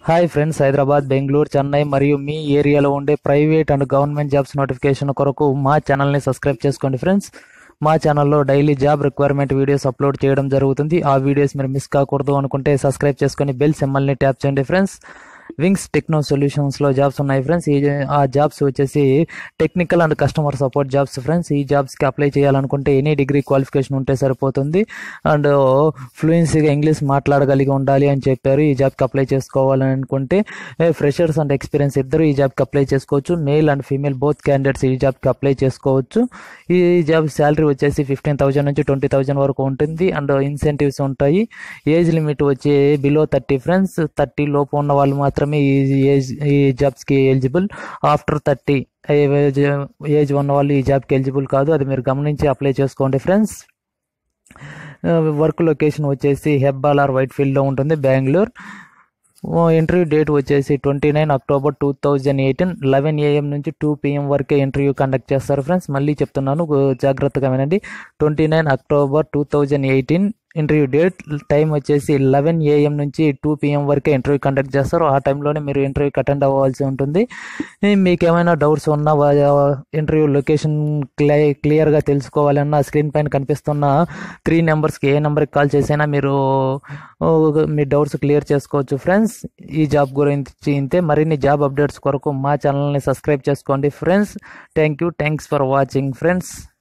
hi friends Hyderabad Bengaluru Chennai మరియు మీ ఏరియాలో ఉండే private and government jobs notification కొరకు మా ఛానల్ని సబ్స్క్రైబ్ చేసుకోండి ఫ్రెండ్స్ మా ఛానల్లో daily job requirement videos upload చేయడం జరుగుతుంది ఆ వీడియోస్ మీరు మిస్ కాకూడదు అనుకుంటే సబ్స్క్రైబ్ చేసుకొని బెల్ సింబల్ని ట్యాప్ చేయండి ఫ్రెండ్స్ వింగ్స్ టెక్నో సొల్యూషన్స్లో జాబ్స్ ఉన్నాయి ఫ్రెండ్స్ ఈ ఆ జాబ్స్ వచ్చేసి technical and customer support jobs friends ఈ జాబ్స్కి అప్లై చేయాలనుకుంటే ఎనీ డిగ్రీ క్వాలిఫికేషన్ ఉంటే సరిపోతుంది అండ్ ఫ్లూయెన్సీగా ఇంగ్లీష్ మాట్లాడగలిగి ఉండాలి అని చెప్పారు ఈ జాబ్కి అప్లై చేసుకోవాలని అనుకుంటే ఫ్రెషర్స్ అండ్ ఎక్స్పీరియన్స్ ఇద్దరు ఈ జాబ్కి అప్లై చేసుకోవచ్చు male and female both candidates ఈ జాబ్కి అప్లై చేసుకోవచ్చు ఈ జాబ్ శాలరీ వచ్చేసి ఫిఫ్టీన్ థౌజండ్ నుంచి ట్వంటీ థౌజండ్ వరకు ఉంటుంది అండ్ ఇన్సెంటివ్స్ ఉంటాయి ఏజ్ లిమిట్ వచ్చి బిలో థర్టీ ఫ్రెండ్స్ థర్టీ లోపు ఉన్న వాళ్ళు మాత్రమే ఈ ఏజ్ ఈ జాబ్స్కి eligible after thirty age age ఉన్న వాళ్ళు ఈ జాబ్కి ఎలిజిబుల్ కాదు అది మీరు గమనించి అప్లై చేసుకోండి ఫ్రెండ్స్ వర్క్ లొకేషన్ వచ్చేసి హెబ్బాల్ ఆర్ వైట్ ఫీల్డ్లో ఉంటుంది బెంగళూరు ఇంటర్వ్యూ డేట్ వచ్చేసి twenty nine October two thousand eighteen eleven AM నుంచి టూ పిఎం వరకే ఇంటర్వ్యూ కండక్ట్ చేస్తారు ఫ్రెండ్స్ మళ్ళీ చెప్తున్నాను జాగ్రత్తగా వినండి twenty nine October two thousand eighteen interview date time వచ్చేసి లెవెన్ ఏఎం నుంచి టూ పిఎం వరకే ఇంటర్వ్యూ కండక్ట్ చేస్తారు ఆ టైంలోనే మీరు ఇంటర్వ్యూకి అటెండ్ అవ్వాల్సి ఉంటుంది మీకు ఏమైనా డౌట్స్ ఉన్నా ఇంటర్వ్యూ లొకేషన్ క్లియర్ క్లియర్గా తెలుసుకోవాలన్నా స్క్రీన్ పైన కనిపిస్తున్న త్రీ నెంబర్స్కి ఏ నెంబర్కి కాల్ చేసైనా మీరు మీ డౌట్స్ క్లియర్ చేసుకోవచ్చు ఫ్రెండ్స్ ఈ జాబ్ గురించి ఇంతే మరిన్ని జాబ్ అప్డేట్స్ కొరకు మా ఛానల్ని సబ్స్క్రైబ్ చేసుకోండి friends thank you thanks for watching friends